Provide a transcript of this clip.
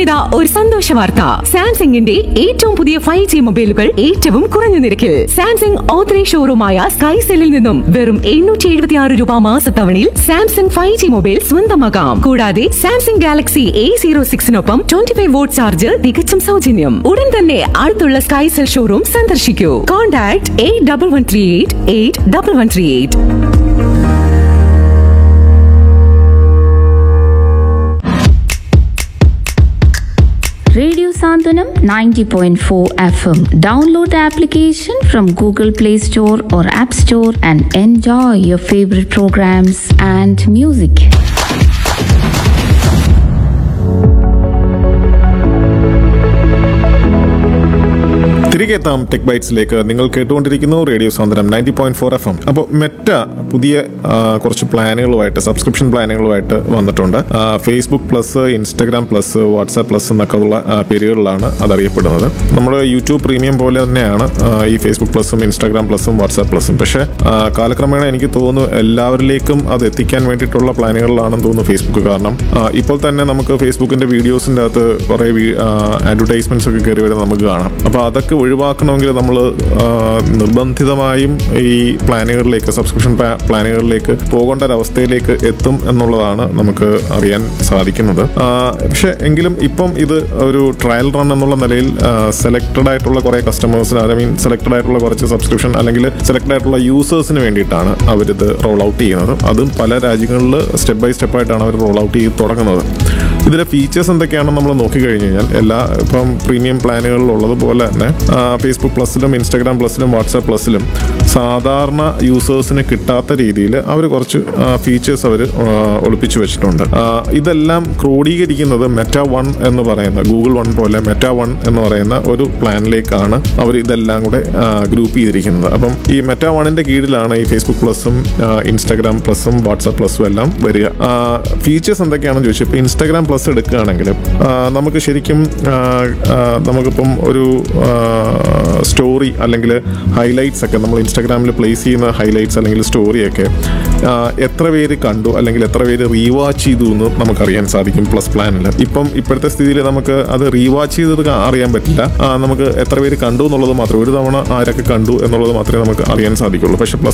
ഇനിതാ ഒരു സന്തോഷ വാർത്ത സാംസങ്ങിന്റെ ഏറ്റവും പുതിയ ഫൈവ് ജി മൊബൈലുകൾ ഏറ്റവും കുറഞ്ഞ നിരക്കിൽ സാംസങ് ഓത്തറൈസ് ഷോറൂമായ സ്കൈ സെല്ലിൽ നിന്നും വെറും എണ്ണൂറ്റി എഴുപത്തി ആറ് രൂപ മാസത്തവണയിൽ സാംസങ് ഫൈവ് ജി മൊബൈൽ സ്വന്തമാക്കാം കൂടാതെ സാംസങ് ഗാലക്സി എ സീറോ സിക്സിനൊപ്പം ട്വന്റി ഫൈവ് വോട്ട് ചാർജ് തികച്ചും സൗജന്യം ഉടൻ തന്നെ അടുത്തുള്ള സ്കൈ സെൽ ഷോറൂം സന്ദർശിക്കൂ contact eight double one three eight eight double one three eight Radio Sandhanam 90.4 FM. Download the application from Google Play Store or App Store and enjoy your favorite programs and music. തിരികെ എത്താം tech ബൈറ്റ്സിലേക്ക് നിങ്ങൾ കേട്ടുകൊണ്ടിരിക്കുന്നു radio Sandram ninety point four F M അപ്പോൾ Meta പുതിയ ആ, കുറച്ച് പ്ലാനുകളുമായിട്ട് സബ്സ്ക്രിപ്ഷൻ പ്ലാനുകളുമായിട്ട് വന്നിട്ടുണ്ട് ആ, Facebook plus Instagram plus WhatsApp plus എന്നൊക്കെ ഉള്ള ആ, പേരുകളിലാണ് അതറിയപ്പെടുന്നത് നമ്മുടെ യൂട്യൂബ് പ്രീമിയം പോലെ തന്നെയാണ് ആ, ഈ ഫേസ്ബുക്ക് പ്ലസും ഇൻസ്റ്റാഗ്രാം പ്ലസും വാട്സാപ്പ് പ്ലസും പക്ഷേ ആ, കാലക്രമേണ എനിക്ക് തോന്നുന്നു എല്ലാവരിലേക്കും അത് എത്തിക്കാൻ വേണ്ടിയിട്ടുള്ള പ്ലാനുകളിലാണെന്ന് തോന്നുന്നു ഫേസ്ബുക്ക് കാരണം ആ, ഇപ്പോൾ തന്നെ നമുക്ക് ഫേസ്ബുക്കിന്റെ വീഡിയോസിന്റെ അകത്ത് കുറെ അഡ്വർടൈസ്മെന്റ്സ് ഒക്കെ കയറി വരുന്നത് നമുക്ക് കാണാം അപ്പോൾ അതൊക്കെ ഒഴിവാക്കണമെങ്കിൽ നമ്മൾ നിർബന്ധിതമായും ഈ പ്ലാനുകളിലേക്ക് സബ്സ്ക്രിപ്ഷൻ പ്ലാനുകളിലേക്ക് പോകേണ്ട ഒരവസ്ഥയിലേക്ക് എത്തും എന്നുള്ളതാണ് നമുക്ക് അറിയാൻ സാധിക്കുന്നത് ആ, പക്ഷെ എങ്കിലും ഇപ്പം ഇത് ഒരു ട്രയൽ റൺ എന്നുള്ള നിലയിൽ സെലക്ടഡ് ആയിട്ടുള്ള കുറെ കസ്റ്റമേഴ്സിന് ഐ മീൻ സെലക്ടഡ് ആയിട്ടുള്ള കുറച്ച് സബ്സ്ക്രിപ്ഷൻ അല്ലെങ്കിൽ സെലക്ടഡ് ആയിട്ടുള്ള യൂസേഴ്സിന് വേണ്ടിയിട്ടാണ് അവരിത് റോൾ ഔട്ട് ചെയ്യുന്നത് അതും പല രാജ്യങ്ങളിൽ സ്റ്റെപ്പ് ബൈ സ്റ്റെപ്പ് ആയിട്ടാണ് അവർ റോൾ ഔട്ട് ചെയ്ത് തുടങ്ങുന്നത് ഇതിലെ ഫീച്ചേഴ്സ് എന്തൊക്കെയാണെന്ന് നമ്മൾ നോക്കിക്കഴിഞ്ഞ് കഴിഞ്ഞാൽ എല്ലാ ഇപ്പം പ്രീമിയം പ്ലാനുകളിൽ ഉള്ളതുപോലെ തന്നെ ഫേസ്ബുക്ക് പ്ലസിലും ഇൻസ്റ്റാഗ്രാം പ്ലസിലും വാട്സാപ്പ് പ്ലസിലും സാധാരണ യൂസേഴ്സിന് കിട്ടാത്ത രീതിയിൽ അവർ കുറച്ച് ഫീച്ചേഴ്സ് അവർ ഒളിപ്പിച്ചു വെച്ചിട്ടുണ്ട് ആ, ഇതെല്ലാം ക്രോഡീകരിക്കുന്നത് മെറ്റ വൺ എന്ന് പറയുന്ന ഗൂഗിൾ വൺ പോലെ മെറ്റ വൺ എന്ന് പറയുന്ന ഒരു പ്ലാനിലേക്കാണ് അവർ ഇതെല്ലാം കൂടെ ഗ്രൂപ്പ് ചെയ്തിരിക്കുന്നത് അപ്പം ഈ മെറ്റ വണ്ണിന്റെ കീഴിലാണ് ഈ ഫേസ്ബുക്ക് പ്ലസും ഇൻസ്റ്റാഗ്രാം പ്ലസും വാട്സാപ്പ് പ്ലസും എല്ലാം വരിക ഫീച്ചേഴ്സ് എന്തൊക്കെയാണെന്ന് ചോദിച്ചാൽ ഇപ്പോൾ ഇൻസ്റ്റാഗ്രാം പ്ലസ് എടുക്കുകയാണെങ്കിൽ നമുക്ക് ശരിക്കും ആ, ആ, നമുക്കിപ്പം ഒരു സ്റ്റോറി അല്ലെങ്കിൽ ഹൈലൈറ്റ്സ് ഒക്കെ നമ്മൾ ഇൻസ്റ്റാഗ്രാമിൽ പ്ലേസ് ചെയ്യുന്ന ഹൈലൈറ്റ്സ് അല്ലെങ്കിൽ സ്റ്റോറിയൊക്കെ എത്ര പേര് കണ്ടു അല്ലെങ്കിൽ എത്ര പേര് റീവാച്ച് ചെയ്തു എന്ന് നമുക്കറിയാൻ സാധിക്കും പ്ലസ് പ്ലാനിൽ ഇപ്പം ഇപ്പോഴത്തെ സ്ഥിതിയിൽ നമുക്ക് അത് റീവാച്ച് ചെയ്തത് കാ- അറിയാൻ പറ്റില്ല ആ, നമുക്ക് എത്ര പേര് കണ്ടു എന്നുള്ളത് മാത്രമേ ഒരു തവണ ആരൊക്കെ കണ്ടു എന്നുള്ളത് മാത്രമേ നമുക്ക് അറിയാൻ സാധിക്കുള്ളൂ പക്ഷെ പ്ലസ്